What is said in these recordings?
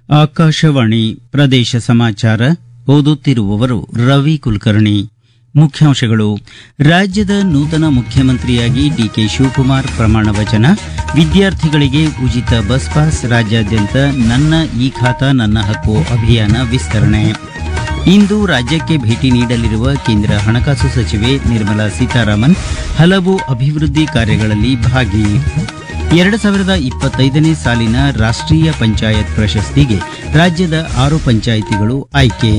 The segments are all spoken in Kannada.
ಆಕಾಶವಾಣಿ ಪ್ರದೇಶ ಸಮಾಚಾರ ಓದುತ್ತಿರುವವರು ರವಿ ಕುಲಕರ್ಣಿ ಮುಖ್ಯಾಂಶಗಳು ರಾಜ್ಯದ ನೂತನ ಮುಖ್ಯಮಂತ್ರಿಯಾಗಿ ಡಿಕೆ ಶಿವಕುಮಾರ್ ಪ್ರಮಾಣ ವಚನ ವಿದ್ಯಾರ್ಥಿಗಳಿಗೆ ಉಚಿತ ಬಸ್ ಪಾಸ್ ರಾಜ್ಯಾದ್ಯಂತ ನನ್ನ ಈ ಖಾತಾ ನನ್ನ ಹಕ್ಕು ಅಭಿಯಾನ ವಿಸ್ತರಣೆ ಇಂದು ರಾಜ್ಯಕ್ಕೆ ಭೇಟಿ ನೀಡಲಿರುವ ಕೇಂದ್ರ ಹಣಕಾಸು ಸಚಿವೆ ನಿರ್ಮಲಾ ಸೀತಾರಾಮನ್ ಹಲವು ಅಭಿವೃದ್ಧಿ ಕಾರ್ಯಗಳಲ್ಲಿ ಭಾಗಿ ಎರಡು ಸಾವಿರದ ಇಪ್ಪತ್ತೈದನೇ ಸಾಲಿನ ರಾಷ್ಟ್ರೀಯ ಪಂಚಾಯತ್ ಪ್ರಶಸ್ತಿಗೆ ರಾಜ್ಯದ ಆರು ಪಂಚಾಯಿತಿಗಳು ಆಯ್ಕೆ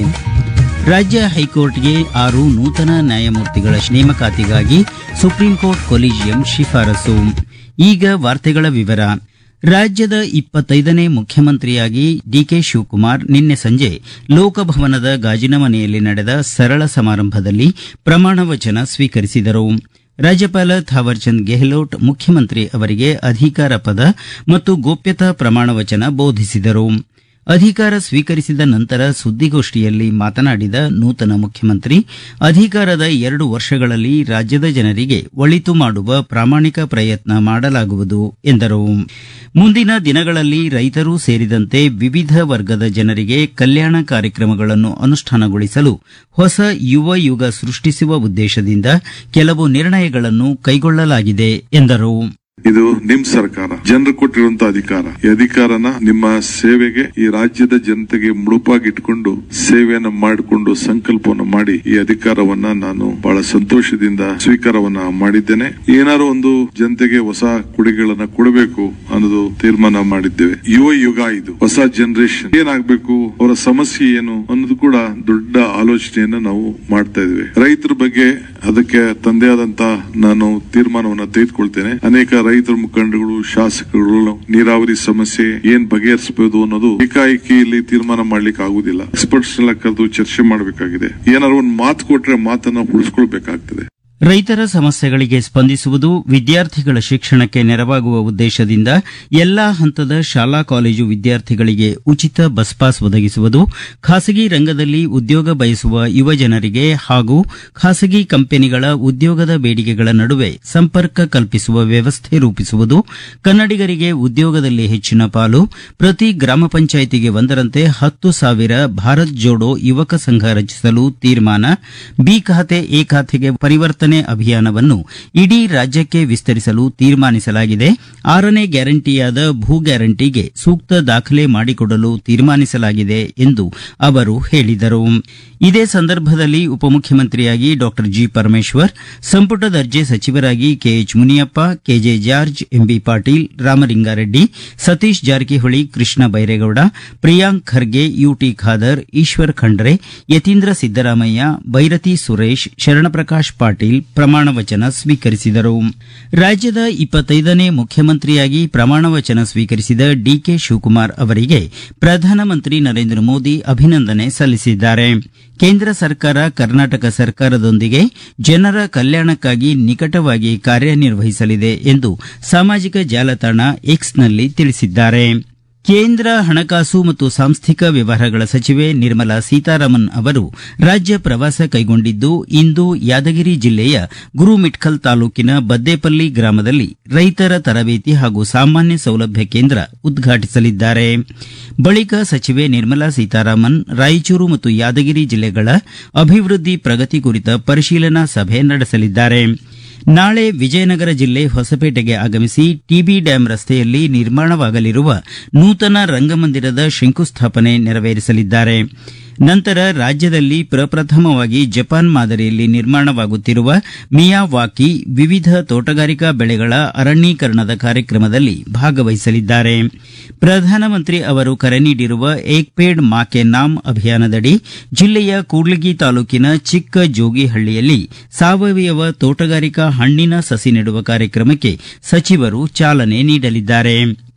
ರಾಜ್ಯ ಹೈಕೋರ್ಟ್ಗೆ ಆರು ನೂತನ ನ್ಯಾಯಮೂರ್ತಿಗಳ ನೇಮಕಾತಿಗಾಗಿ ಸುಪ್ರೀಂ ಕೋರ್ಟ್ ಕೊಲಿಜಿಯಂ ಶಿಫಾರಸು ಈಗ ವಾರ್ತೆಗಳ ವಿವರ ರಾಜ್ಯದ ಇಪ್ಪತ್ತೈದನೇ ಮುಖ್ಯಮಂತ್ರಿಯಾಗಿ ಡಿಕೆ ಶಿವಕುಮಾರ್ ನಿನ್ನೆ ಸಂಜೆ ಲೋಕಭವನದ ಗಾಜಿನ ಮನೆಯಲ್ಲಿ ನಡೆದ ಸರಳ ಸಮಾರಂಭದಲ್ಲಿ ಪ್ರಮಾಣ ವಚನ ಸ್ವೀಕರಿಸಿದರು ರಾಜ್ಯಪಾಲ ಥಾವರ್ಚಂದ್ ಗೆಹ್ಲೋಟ್ ಮುಖ್ಯಮಂತ್ರಿ ಅವರಿಗೆ ಅಧಿಕಾರ ಪದ ಮತ್ತು ಗೋಪ್ಯತಾ ಪ್ರಮಾಣ ವಚನ ಬೋಧಿಸಿದರು ಅಧಿಕಾರ ಸ್ವೀಕರಿಸಿದ ನಂತರ ಸುದ್ದಿಗೋಷ್ಠಿಯಲ್ಲಿ ಮಾತನಾಡಿದ ನೂತನ ಮುಖ್ಯಮಂತ್ರಿ ಅಧಿಕಾರದ ಎರಡು ವರ್ಷಗಳಲ್ಲಿ ರಾಜ್ಯದ ಜನರಿಗೆ ಒಳಿತು ಮಾಡುವ ಪ್ರಾಮಾಣಿಕ ಪ್ರಯತ್ನ ಮಾಡಲಾಗುವುದು ಎಂದರು ಮುಂದಿನ ದಿನಗಳಲ್ಲಿ ರೈತರೂ ಸೇರಿದಂತೆ ವಿವಿಧ ವರ್ಗದ ಜನರಿಗೆ ಕಲ್ಯಾಣ ಕಾರ್ಯಕ್ರಮಗಳನ್ನು ಅನುಷ್ಠಾನಗೊಳಿಸಲು ಹೊಸ ಯುವ ಯುಗ ಸೃಷ್ಟಿಸುವ ಉದ್ದೇಶದಿಂದ ಕೆಲವು ನಿರ್ಣಯಗಳನ್ನು ಕೈಗೊಳ್ಳಲಾಗಿದೆ ಎಂದರು ಇದು ನಿಮ್ ಸರ್ಕಾರ ಜನರು ಕೊಟ್ಟಿರುವಂತ ಅಧಿಕಾರ ಈ ಅಧಿಕಾರನ ನಿಮ್ಮ ಸೇವೆಗೆ ಈ ರಾಜ್ಯದ ಜನತೆಗೆ ಮುಡುಪಾಗಿಟ್ಕೊಂಡು ಸೇವೆಯನ್ನ ಮಾಡಿಕೊಂಡು ಸಂಕಲ್ಪವನ್ನು ಮಾಡಿ ಈ ಅಧಿಕಾರವನ್ನ ನಾನು ಬಹಳ ಸಂತೋಷದಿಂದ ಸ್ವೀಕಾರವನ್ನ ಮಾಡಿದ್ದೇನೆ ಏನಾರು ಒಂದು ಜನತೆಗೆ ಹೊಸ ಕೊಡುಗೆಗಳನ್ನ ಕೊಡಬೇಕು ಅನ್ನೋದು ತೀರ್ಮಾನ ಮಾಡಿದ್ದೇವೆ ಯುವ ಯುಗ ಇದು ಹೊಸ ಜನರೇಷನ್ ಏನಾಗಬೇಕು ಅವರ ಸಮಸ್ಯೆ ಏನು ಅನ್ನೋದು ಕೂಡ ದೊಡ್ಡ ಆಲೋಚನೆಯನ್ನ ನಾವು ಮಾಡ್ತಾ ಇದ್ವಿ ರೈತರ ಬಗ್ಗೆ ಅದಕ್ಕೆ ತಂದೆ ಆದಂತ ನಾನು ತೀರ್ಮಾನವನ್ನ ತೆಗೆದುಕೊಳ್ತೇನೆ ಅನೇಕ ರೈತರ ಮುಖಂಡಗಳು ಶಾಸಕರು ನೀರಾವರಿ ಸಮಸ್ಯೆ ಏನ್ ಬಗೆಹರಿಸಬಹುದು ಅನ್ನೋದು ಏಕಾಏಕಿ ಇಲ್ಲಿ ತೀರ್ಮಾನ ಮಾಡ್ಲಿಕ್ಕೆ ಆಗುದಿಲ್ಲ ಎಕ್ಸ್ಪರ್ಟ್ಸ್ ಎಲ್ಲ ಕರೆದು ಚರ್ಚೆ ಮಾಡಬೇಕಾಗಿದೆ ಏನಾದ್ರು ಒಂದು ಮಾತು ಕೊಟ್ರೆ ಮಾತನ್ನ ಉಳಿಸ್ಕೊಳ್ಬೇಕಾಗ್ತದೆ ರೈತರ ಸಮಸ್ಯೆಗಳಿಗೆ ಸ್ಪಂದಿಸುವುದು ವಿದ್ಯಾರ್ಥಿಗಳ ಶಿಕ್ಷಣಕ್ಕೆ ನೆರವಾಗುವ ಉದ್ದೇಶದಿಂದ ಎಲ್ಲಾ ಹಂತದ ಶಾಲಾ ಕಾಲೇಜು ವಿದ್ಯಾರ್ಥಿಗಳಿಗೆ ಉಚಿತ ಬಸ್ ಪಾಸ್ ಒದಗಿಸುವುದು ಖಾಸಗಿ ರಂಗದಲ್ಲಿ ಉದ್ಯೋಗ ಬಯಸುವ ಯುವ ಜನರಿಗೆ ಹಾಗೂ ಖಾಸಗಿ ಕಂಪನಿಗಳ ಉದ್ಯೋಗದ ಬೇಡಿಕೆಗಳ ನಡುವೆ ಸಂಪರ್ಕ ಕಲ್ಪಿಸುವ ವ್ಯವಸ್ಥೆ ರೂಪಿಸುವುದು ಕನ್ನಡಿಗರಿಗೆ ಉದ್ಯೋಗದಲ್ಲಿ ಹೆಚ್ಚಿನ ಪಾಲು ಪ್ರತಿ ಗ್ರಾಮ ಪಂಚಾಯಿತಿಗೆ ಒಂದರಂತೆ ಹತ್ತು ಸಾವಿರ ಭಾರತ್ ಜೋಡೋ ಯುವಕ ಸಂಘ ರಚಿಸಲು ತೀರ್ಮಾನ ಬಿ ಖಾತೆ ಎ ಖಾತೆಗೆ ಪರಿವರ್ತನೆ ಅಭಿಯಾನವನ್ನು ಇಡೀ ರಾಜ್ಯಕ್ಕೆ ವಿಸ್ತರಿಸಲು ತೀರ್ಮಾನಿಸಲಾಗಿದೆ ಆರನೇ ಗ್ಯಾರಂಟಿಯಾದ ಭೂ ಗ್ಯಾರಂಟಿಗೆ ಸೂಕ್ತ ದಾಖಲೆ ಮಾಡಿಕೊಡಲು ತೀರ್ಮಾನಿಸಲಾಗಿದೆ ಎಂದು ಅವರು ಹೇಳಿದರು ಇದೇ ಸಂದರ್ಭದಲ್ಲಿ ಉಪಮುಖ್ಯಮಂತ್ರಿಯಾಗಿ ಡಾಕ್ಟರ್ ಜಿ ಪರಮೇಶ್ವರ್ ಸಂಪುಟ ದರ್ಜೆ ಸಚಿವರಾಗಿ KH Muniyappa KJ George MB Patil Ramalingareddy Satish Jarkiholi Krishna Byregowda Priyank Kharge UT Khader Eshwar Khandre Yathindra Siddaramaiah Byrathi Suresh Sharanprakash Patil ಪ್ರಮಾಣ ವಚನ ಸ್ವೀಕರಿಸಿದರು ರಾಜ್ಯದ ಇಪ್ಪತ್ತೈದನೇ ಮುಖ್ಯಮಂತ್ರಿಯಾಗಿ ಪ್ರಮಾಣ ವಚನ ಸ್ವೀಕರಿಸಿದ ಡಿಕೆ ಶಿವಕುಮಾರ್ ಅವರಿಗೆ ಪ್ರಧಾನಮಂತ್ರಿ ನರೇಂದ್ರ ಮೋದಿ ಅಭಿನಂದನೆ ಸಲ್ಲಿಸಿದ್ದಾರೆ ಕೇಂದ್ರ ಸರ್ಕಾರ ಕರ್ನಾಟಕ ಸರ್ಕಾರದೊಂದಿಗೆ ಜನರ ಕಲ್ಯಾಣಕ್ಕಾಗಿ ನಿಕಟವಾಗಿ ಕಾರ್ಯನಿರ್ವಹಿಸಲಿದೆ ಎಂದು ಸಾಮಾಜಿಕ ಜಾಲತಾಣ ಎಕ್ಸ್ನಲ್ಲಿ ತಿಳಿಸಿದ್ದಾರೆ ಕೇಂದ್ರ ಹಣಕಾಸು ಮತ್ತು ಸಾಂಸ್ಥಿಕ ವ್ಯವಹಾರಗಳ ಸಚಿವೆ ನಿರ್ಮಲಾ ಸೀತಾರಾಮನ್ ಅವರು ರಾಜ್ಯ ಪ್ರವಾಸ ಕೈಗೊಂಡಿದ್ದು ಇಂದು ಯಾದಗಿರಿ ಜಿಲ್ಲೆಯ ಗುರುಮಿಠ್ಕಲ್ ತಾಲೂಕಿನ ಬದ್ದೇಪಲ್ಲಿ ಗ್ರಾಮದಲ್ಲಿ ರೈತರ ತರಬೇತಿ ಹಾಗೂ ಸಾಮಾನ್ಯ ಸೌಲಭ್ಯ ಕೇಂದ್ರ ಉದ್ಘಾಟಿಸಲಿದ್ದಾರೆ ಬಳಿಕ ಸಚಿವೆ ನಿರ್ಮಲಾ ಸೀತಾರಾಮನ್ ರಾಯಚೂರು ಮತ್ತು ಯಾದಗಿರಿ ಜಿಲ್ಲೆಗಳ ಅಭಿವೃದ್ಧಿ ಪ್ರಗತಿ ಕುರಿತ ಪರಿಶೀಲನಾ ಸಭೆ ನಡೆಸಲಿದ್ದಾರೆ ನಾಳೆ ವಿಜಯನಗರ ಜಿಲ್ಲೆ ಹೊಸಪೇಟೆಗೆ ಆಗಮಿಸಿ ಟಿಬಿ ಡ್ಯಾಂ ರಸ್ತೆಯಲ್ಲಿ ನಿರ್ಮಾಣವಾಗಲಿರುವ ನೂತನ ರಂಗಮಂದಿರದ ಶಂಕುಸ್ಥಾಪನೆ ನೆರವೇರಿಸಲಿದ್ದಾರೆ ನಂತರ ರಾಜ್ಯದಲ್ಲಿ ಪ್ರಪ್ರಥಮವಾಗಿ ಜಪಾನ್ ಮಾದರಿಯಲ್ಲಿ ನಿರ್ಮಾಣವಾಗುತ್ತಿರುವ ಮಿಯಾವಾಕಿ ವಿವಿಧ ತೋಟಗಾರಿಕಾ ಬೆಳೆಗಳ ಅರಣ್ಯೀಕರಣದ ಕಾರ್ಯಕ್ರಮದಲ್ಲಿ ಭಾಗವಹಿಸಲಿದ್ದಾರೆ ಪ್ರಧಾನಮಂತ್ರಿ ಅವರು ಕರೆ ನೀಡಿರುವ ಏಕ್ ಪೇಡ್ ಮಾ ಕೆ ನಾಮ್ ಅಭಿಯಾನದಡಿ ಜಿಲ್ಲೆಯ ಕೂಡ್ಲಿಗಿ ತಾಲೂಕಿನ ಚಿಕ್ಕ ಜೋಗಿಹಳ್ಳಿಯಲ್ಲಿ ಸಾವಯವ ತೋಟಗಾರಿಕಾ ಹಣ್ಣಿನ ಸಸಿ ನೆಡುವ ಕಾರ್ಯಕ್ರಮಕ್ಕೆ ಸಚಿವರು ಚಾಲನೆ ನೀಡಲಿದ್ದಾರೆ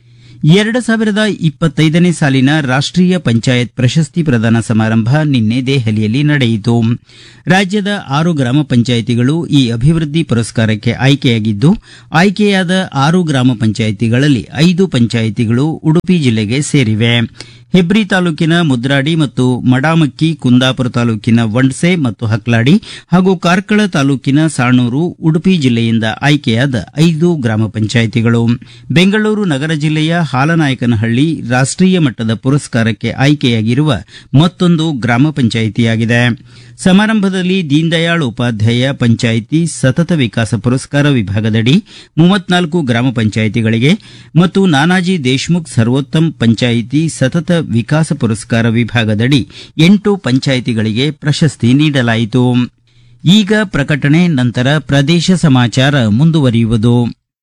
ಎರಡು ಸಾವಿರದ ಇಪ್ಪತ್ತೈದನೇ ಸಾಲಿನ ರಾಷ್ಟ್ರೀಯ ಪಂಚಾಯತ್ ಪ್ರಶಸ್ತಿ ಪ್ರದಾನ ಸಮಾರಂಭ ನಿನ್ನೆ ದೆಹಲಿಯಲ್ಲಿ ನಡೆಯಿತು ರಾಜ್ಯದ ಆರು ಗ್ರಾಮ ಪಂಚಾಯಿತಿಗಳು ಈ ಅಭಿವೃದ್ಧಿ ಪುರಸ್ಕಾರಕ್ಕೆ ಆಯ್ಕೆಯಾಗಿದ್ದು ಆಯ್ಕೆಯಾದ ಆರು ಗ್ರಾಮ ಪಂಚಾಯಿತಿಗಳಲ್ಲಿ ಐದು ಪಂಚಾಯಿತಿಗಳು ಉಡುಪಿ ಜಿಲ್ಲೆಗೆ ಸೇರಿವೆ ಹೆಬ್ರಿ ತಾಲೂಕಿನ ಮುದ್ರಾಡಿ ಮತ್ತು ಮಡಾಮಕ್ಕಿ ಕುಂದಾಪುರ ತಾಲೂಕಿನ ವಂಡ್ಸೆ ಮತ್ತು ಹಕ್ಲಾಡಿ ಹಾಗೂ ಕಾರ್ಕಳ ತಾಲೂಕಿನ ಸಾಣೂರು ಉಡುಪಿ ಜಿಲ್ಲೆಯಿಂದ ಆಯ್ಕೆಯಾದ ಐದು ಗ್ರಾಮ ಪಂಚಾಯಿತಿಗಳು ಬೆಂಗಳೂರು ನಗರ ಜಿಲ್ಲೆಯ ಹಾಲನಾಯಕನಹಳ್ಳಿ ರಾಷ್ಟ್ರೀಯ ಮಟ್ಟದ ಪುರಸ್ಕಾರಕ್ಕೆ ಆಯ್ಕೆಯಾಗಿರುವ ಮತ್ತೊಂದು ಗ್ರಾಮ ಪಂಚಾಯಿತಿಯಾಗಿದೆ ಸಮಾರಂಭದಲ್ಲಿ ದೀನದಯಾಳ್ ಉಪಾಧ್ಯಾಯ ಪಂಚಾಯಿತಿ ಸತತ ವಿಕಾಸ ಪುರಸ್ಕಾರ ವಿಭಾಗದಡಿ ಮೂವತ್ನಾಲ್ಕು ಗ್ರಾಮ ಪಂಚಾಯಿತಿಗಳಿಗೆ ಮತ್ತು ನಾನಾಜಿ ದೇಶ್ಮುಖ್ ಸರ್ವೋತ್ತಮ್ ಪಂಚಾಯಿತಿ ಸತತ ವಿಕಾಸ ಪುರಸ್ಕಾರ ವಿಭಾಗದಡಿ ಎಂಟು ಪಂಚಾಯಿತಿಗಳಿಗೆ ಪ್ರಶಸ್ತಿ ನೀಡಲಾಯಿತು ಈಗ ಪ್ರಕಟಣೆ ನಂತರ ಪ್ರದೇಶ ಸಮಾಚಾರ ಮುಂದುವರಿಯುವುದು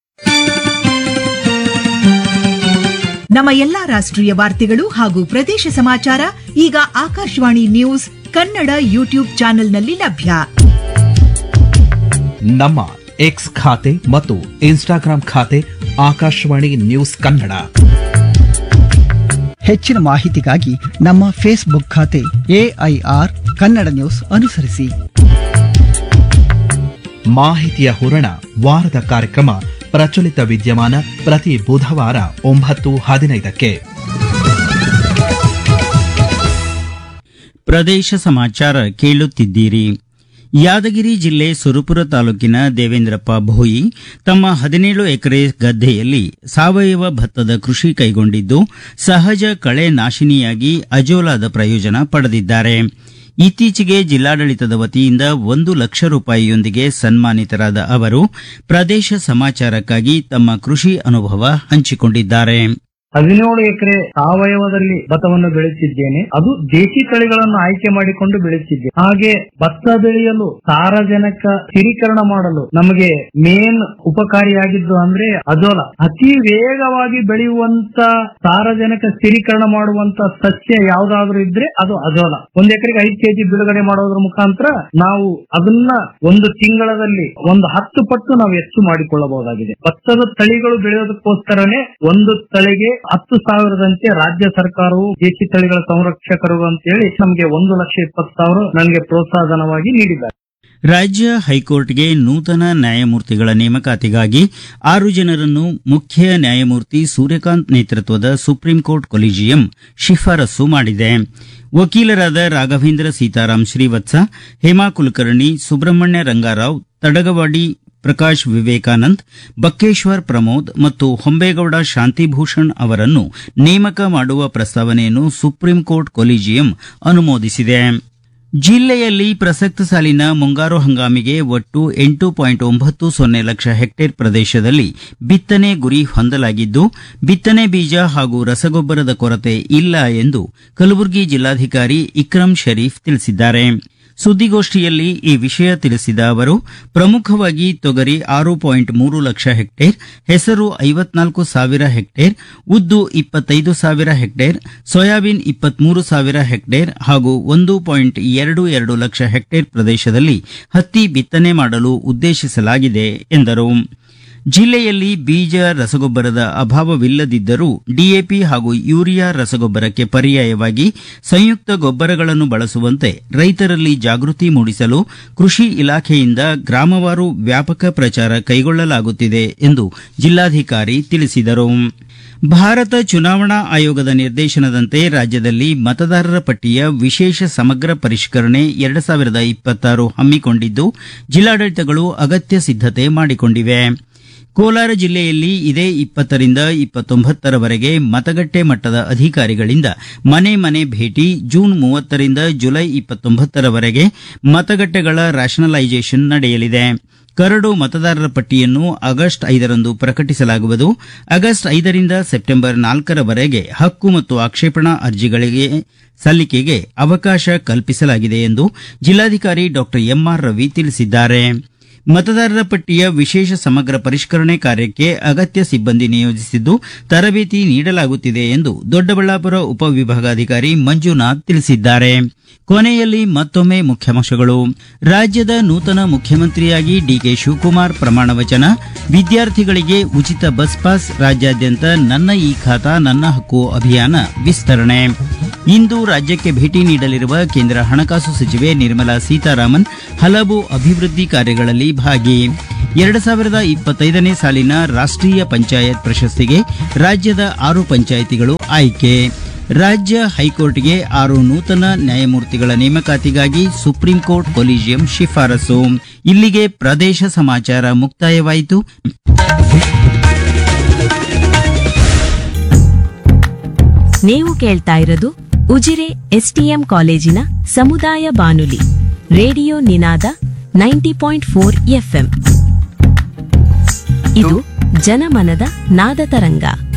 ನಮ್ಮ ಎಲ್ಲಾ ರಾಷ್ಟ್ರೀಯ ವಾರ್ತೆಗಳು ಹಾಗೂ ಪ್ರದೇಶ ಸಮಾಚಾರ ಈಗ ಆಕಾಶವಾಣಿ ನ್ಯೂಸ್ ಕನ್ನಡ ಯೂಟ್ಯೂಬ್ ಚಾನೆಲ್ನಲ್ಲಿ ಲಭ್ಯ ನಮ್ಮ ಎಕ್ಸ್ ಖಾತೆ ಮತ್ತು ಇನ್ಸ್ಟಾಗ್ರಾಂ ಖಾತೆ ಆಕಾಶವಾಣಿ ನ್ಯೂಸ್ ಕನ್ನಡ ಹೆಚ್ಚಿನ ಮಾಹಿತಿಗಾಗಿ ನಮ್ಮ ಫೇಸ್ಬುಕ್ ಖಾತೆ ಎಐಆರ್ ಕನ್ನಡ ನ್ಯೂಸ್ ಅನುಸರಿಸಿ ಮಾಹಿತಿಯ ಹೂರಣ ವಾರದ ಕಾರ್ಯಕ್ರಮ ಪ್ರಚಲಿತ ವಿದ್ಯಮಾನ ಪ್ರತಿ ಬುಧವಾರ ಒಂಬತ್ತು ಹದಿನೈದಕ್ಕೆ ಪ್ರದೇಶ ಸಮಾಚಾರ ಕೇಳುತ್ತಿದ್ದೀರಿ ಯಾದಗಿರಿ ಜಿಲ್ಲೆ ಸುರಪುರ ತಾಲೂಕಿನ ದೇವೇಂದ್ರಪ್ಪ ಭೋಯಿ ತಮ್ಮ ಹದಿನೇಳು ಎಕರೆ ಗದ್ದೆಯಲ್ಲಿ ಸಾವಯವ ಭತ್ತದ ಕೃಷಿ ಕೈಗೊಂಡಿದ್ದು ಸಹಜ ಕಳೆ ನಾಶಿನಿಯಾಗಿ ಅಜೋಲಾದ ಪ್ರಯೋಜನ ಪಡೆದಿದ್ದಾರೆ ಇತ್ತೀಚೆಗೆ ಜಿಲ್ಲಾಡಳಿತದ ವತಿಯಿಂದ ಒಂದು ಲಕ್ಷ ರೂಪಾಯಿಯೊಂದಿಗೆ ಸನ್ಮಾನಿತರಾದ ಅವರು ಪ್ರದೇಶ ಸಮಾಚಾರಕ್ಕಾಗಿ ತಮ್ಮ ಕೃಷಿ ಅನುಭವ ಹಂಚಿಕೊಂಡಿದ್ದಾರೆ ಹದಿನೇಳು ಎಕರೆ ಸಾವಯವದಲ್ಲಿ ಭತ್ತವನ್ನು ಬೆಳೆಸಿದ್ದೇನೆ ಅದು ದೇಶಿ ತಳಿಗಳನ್ನು ಆಯ್ಕೆ ಮಾಡಿಕೊಂಡು ಬೆಳೆಸಿದ್ದೆ ಹಾಗೆ ಭತ್ತ ಬೆಳೆಯಲು ಸಾರಜನಕ ಸ್ಥಿರೀಕರಣ ಮಾಡಲು ನಮಗೆ ಮೇನ್ ಉಪಕಾರಿಯಾಗಿದ್ದು ಅಂದ್ರೆ ಅಜೋಲ ಅತಿ ವೇಗವಾಗಿ ಬೆಳೆಯುವಂತ ಸಾರಜನಕ ಸ್ಥಿರೀಕರಣ ಮಾಡುವಂತ ಸಸ್ಯ ಯಾವ್ದಾದ್ರು ಇದ್ರೆ ಅದು ಅಜೋಲ ಒಂದ್ ಎಕರೆಗೆ ಐದು ಕೆಜಿ ಬಿಡುಗಡೆ ಮಾಡೋದ್ರ ಮುಖಾಂತರ ನಾವು ಅದನ್ನ ಒಂದು ತಿಂಗಳಲ್ಲಿ ಒಂದು ಹತ್ತು ಪಟ್ಟು ನಾವು ಹೆಚ್ಚು ಮಾಡಿಕೊಳ್ಳಬಹುದಾಗಿದೆ ಭತ್ತದ ತಳಿಗಳು ಬೆಳೆಯೋದಕ್ಕೋಸ್ಕರನೇ ಒಂದು ತಳಿಗೆ ಹತ್ತು ಸಾವಿರದಂತೆ ರಾಜ್ಯ ಸರ್ಕಾರವು ದೇಶಿ ತಳಿಗಳ ಸಂರಕ್ಷಕರು ಅಂತೇಳಿ ನಮಗೆ ಒಂದು ಲಕ್ಷ ಇಪ್ಪತ್ತು ಸಾವಿರ ನನಗೆ ಪ್ರೋತ್ಸಾಹಧನವಾಗಿ ನೀಡಿದ್ದಾರೆ ರಾಜ್ಯ ಹೈಕೋರ್ಟ್ಗೆ ನೂತನ ನ್ಯಾಯಮೂರ್ತಿಗಳ ನೇಮಕಾತಿಗಾಗಿ ಆರು ಜನರನ್ನು ಮುಖ್ಯ ನ್ಯಾಯಮೂರ್ತಿ ಸೂರ್ಯಕಾಂತ್ ನೇತೃತ್ವದ ಸುಪ್ರೀಂ ಕೋರ್ಟ್ ಕೊಲಿಜಿಯಂ ಶಿಫಾರಸು ಮಾಡಿದೆ ವಕೀಲರಾದ ರಾಘವೇಂದ್ರ ಸೀತಾರಾಮ್ ಶ್ರೀವತ್ಸ ಹೇಮಾ ಕುಲಕರ್ಣಿ ಸುಬ್ರಹ್ಮಣ್ಯ ರಂಗಾರಾವ್ ತಡಗವಾಡಿ ಪ್ರಕಾಶ್ ವಿವೇಕಾನಂದ್ ಬಕ್ಕೇಶ್ವರ್ ಪ್ರಮೋದ್ ಮತ್ತು ಹೊಂಬೇಗೌಡ ಶಾಂತಿಭೂಷಣ್ ಅವರನ್ನು ನೇಮಕ ಮಾಡುವ ಪ್ರಸ್ತಾವನೆಯನ್ನು ಸುಪ್ರೀಂ ಕೋರ್ಟ್ ಕೊಲಿಜಿಯಂ ಅನುಮೋದಿಸಿದೆ ಜಿಲ್ಲೆಯಲ್ಲಿ ಪ್ರಸಕ್ತ ಸಾಲಿನ ಮುಂಗಾರು ಹಂಗಾಮಿಗೆ ಒಟ್ಟು ಎಂಟು ಪಾಯಿಂಟ್ ಒಂಬತ್ತು ಸೊನ್ನೆ ಲಕ್ಷ ಹೆಕ್ಟೇರ್ ಪ್ರದೇಶದಲ್ಲಿ ಬಿತ್ತನೆ ಗುರಿ ಹೊಂದಲಾಗಿದ್ದು ಬಿತ್ತನೆ ಬೀಜ ಹಾಗೂ ರಸಗೊಬ್ಬರದ ಕೊರತೆ ಇಲ್ಲ ಎಂದು ಕಲಬುರಗಿ ಜಿಲ್ಲಾಧಿಕಾರಿ ಇಕ್ರಂ ಶರೀಫ್ ತಿಳಿಸಿದ್ದಾರೆ ಸುದ್ದಿಗೋಷ್ಠಿಯಲ್ಲಿ ಈ ವಿಷಯ ತಿಳಿಸಿದ ಅವರು ಪ್ರಮುಖವಾಗಿ ತೊಗರಿ ಆರು ಪಾಯಿಂಟ್ ಮೂರು ಲಕ್ಷ ಹೆಕ್ಟೇರ್ ಹೆಸರು ಐವತ್ನಾಲ್ಕು ಸಾವಿರ ಹೆಕ್ಟೇರ್ ಉದ್ದು ಇಪ್ಪತ್ತೈದು ಸಾವಿರ ಹೆಕ್ಟೇರ್ ಸೋಯಾಬೀನ್ ಇಪ್ಪತ್ಮೂರು ಸಾವಿರ ಹೆಕ್ಟೇರ್ ಹಾಗೂ ಒಂದು ಪಾಯಿಂಟ್ ಎರಡು ಎರಡು ಲಕ್ಷ ಹೆಕ್ಟೇರ್ ಪ್ರದೇಶದಲ್ಲಿ ಹತ್ತಿ ಬಿತ್ತನೆ ಮಾಡಲು ಉದ್ದೇಶಿಸಲಾಗಿದೆ ಎಂದರು ಜಿಲ್ಲೆಯಲ್ಲಿ ಬೀಜ ರಸಗೊಬ್ಬರದ ಅಭಾವವಿಲ್ಲದಿದ್ದರೂ ಡಿಎಪಿ ಹಾಗೂ ಯೂರಿಯಾ ರಸಗೊಬ್ಬರಕ್ಕೆ ಪರ್ಯಾಯವಾಗಿ ಸಂಯುಕ್ತ ಗೊಬ್ಬರಗಳನ್ನು ಬಳಸುವಂತೆ ರೈತರಲ್ಲಿ ಜಾಗೃತಿ ಮೂಡಿಸಲು ಕೃಷಿ ಇಲಾಖೆಯಿಂದ ಗ್ರಾಮವಾರು ವ್ಯಾಪಕ ಪ್ರಚಾರ ಕೈಗೊಳ್ಳಲಾಗುತ್ತಿದೆ ಎಂದು ಜಿಲ್ಲಾಧಿಕಾರಿ ತಿಳಿಸಿದರು ಭಾರತ ಚುನಾವಣಾ ಆಯೋಗದ ನಿರ್ದೇಶನದಂತೆ ರಾಜ್ಯದಲ್ಲಿ ಮತದಾರರ ಪಟ್ಟಿಯ ವಿಶೇಷ ಸಮಗ್ರ ಪರಿಷ್ಕರಣೆ ಎರಡು ಸಾವಿರದ ಇಪ್ಪತ್ತಾರು ಹಮ್ಮಿಕೊಂಡಿದ್ದು ಜಿಲ್ಲಾಡಳಿತಗಳು ಅಗತ್ಯ ಸಿದ್ಧತೆ ಮಾಡಿಕೊಂಡಿವೆ ಕೋಲಾರ ಜಿಲ್ಲೆಯಲ್ಲಿ ಇದೇ ಇಪ್ಪತ್ತರಿಂದ ಇಪ್ಪತ್ತೊಂಬತ್ತರವರೆಗೆ ಮತಗಟ್ಟೆ ಮಟ್ಟದ ಅಧಿಕಾರಿಗಳಿಂದ ಮನೆ ಮನೆ ಭೇಟಿ ಜೂನ್ ಮೂವತ್ತರಿಂದ ಜುಲೈ ಇಪ್ಪತ್ತೊಂಬತ್ತರವರೆಗೆ ಮತಗಟ್ಟೆಗಳ ರ್ಯಾಷನಲೈಸೇಷನ್ ನಡೆಯಲಿದೆ ಕರಡು ಮತದಾರರ ಪಟ್ಟಿಯನ್ನು ಆಗಸ್ಟ್ ಐದರಂದು ಪ್ರಕಟಿಸಲಾಗುವುದು ಆಗಸ್ಟ್ ಐದರಿಂದ ಸೆಪ್ಟೆಂಬರ್ ನಾಲ್ಕರವರೆಗೆ ಹಕ್ಕು ಮತ್ತು ಆಕ್ಷೇಪಣಾ ಅರ್ಜಿಗಳಿಗೆ ಸಲ್ಲಿಕೆಗೆ ಅವಕಾಶ ಕಲ್ಪಿಸಲಾಗಿದೆ ಎಂದು ಜಿಲ್ಲಾಧಿಕಾರಿ ಡಾ ಎಂಆರ್ ರವಿ ತಿಳಿಸಿದ್ದಾರೆ ಮತದಾರರ ಪಟ್ಟಿಯ ವಿಶೇಷ ಸಮಗ್ರ ಪರಿಷ್ಕರಣೆ ಕಾರ್ಯಕ್ಕೆ ಅಗತ್ಯ ಸಿಬ್ಬಂದಿ ನಿಯೋಜಿಸಿದ್ದು ತರಬೇತಿ ನೀಡಲಾಗುತ್ತಿದೆ ಎಂದು ದೊಡ್ಡಬಳ್ಳಾಪುರ ಉಪವಿಭಾಗಾಧಿಕಾರಿ ಮಂಜುನಾಥ್ ತಿಳಿಸಿದ್ದಾರೆ ಕೊನೆಯಲ್ಲಿ ಮತ್ತೊಮ್ಮೆ ಮುಖ್ಯಾಂಶಗಳು ರಾಜ್ಯದ ನೂತನ ಮುಖ್ಯಮಂತ್ರಿಯಾಗಿ ಡಿಕೆ ಶಿವಕುಮಾರ್ ಪ್ರಮಾಣ ವಚನ ವಿದ್ಯಾರ್ಥಿಗಳಿಗೆ ಉಚಿತ ಬಸ್ ಪಾಸ್ ರಾಜ್ಯಾದ್ಯಂತ ನನ್ನ ಈ ಖಾತಾ ನನ್ನ ಹಕ್ಕು ಅಭಿಯಾನ ವಿಸ್ತರಣೆ ಇಂದು ರಾಜ್ಯಕ್ಕೆ ಭೇಟಿ ನೀಡಲಿರುವ ಕೇಂದ್ರ ಹಣಕಾಸು ಸಚಿವೆ ನಿರ್ಮಲಾ ಸೀತಾರಾಮನ್ ಹಲವು ಅಭಿವೃದ್ಧಿ ಕಾರ್ಯಗಳಲ್ಲಿ ಭಾಗಿ ಎರಡು ಸಾವಿರದ ಇಪ್ಪತ್ತೈದನೇ ಸಾಲಿನ ರಾಷ್ಟ್ರೀಯ ಪಂಚಾಯತ್ ಪ್ರಶಸ್ತಿಗೆ ರಾಜ್ಯದ ಆರು ಪಂಚಾಯಿತಿಗಳು ಆಯ್ಕೆ ರಾಜ್ಯ ಹೈಕೋರ್ಟ್ಗೆ ಆರು ನೂತನ ನ್ಯಾಯಮೂರ್ತಿಗಳ ನೇಮಕಾತಿಗಾಗಿ ಸುಪ್ರೀಂ ಕೋರ್ಟ್ ಕೊಲಿಜಿಯಂ ಶಿಫಾರಸು ಇಲ್ಲಿಗೆ ಪ್ರದೇಶ ಸಮಾಚಾರ ಮುಕ್ತಾಯವಾಯಿತು ನೀವು ಕೇಳ್ತಾ ಇರೋದು ಉಜಿರೆ ಎಸ್ಟಿಎಂ ಕಾಲೇಜಿನ ಸಮುದಾಯ ಬಾನುಲಿ radio Ninaada ninety point four FM ಇದು ಜನಮನದ ನಾದ ತರಂಗ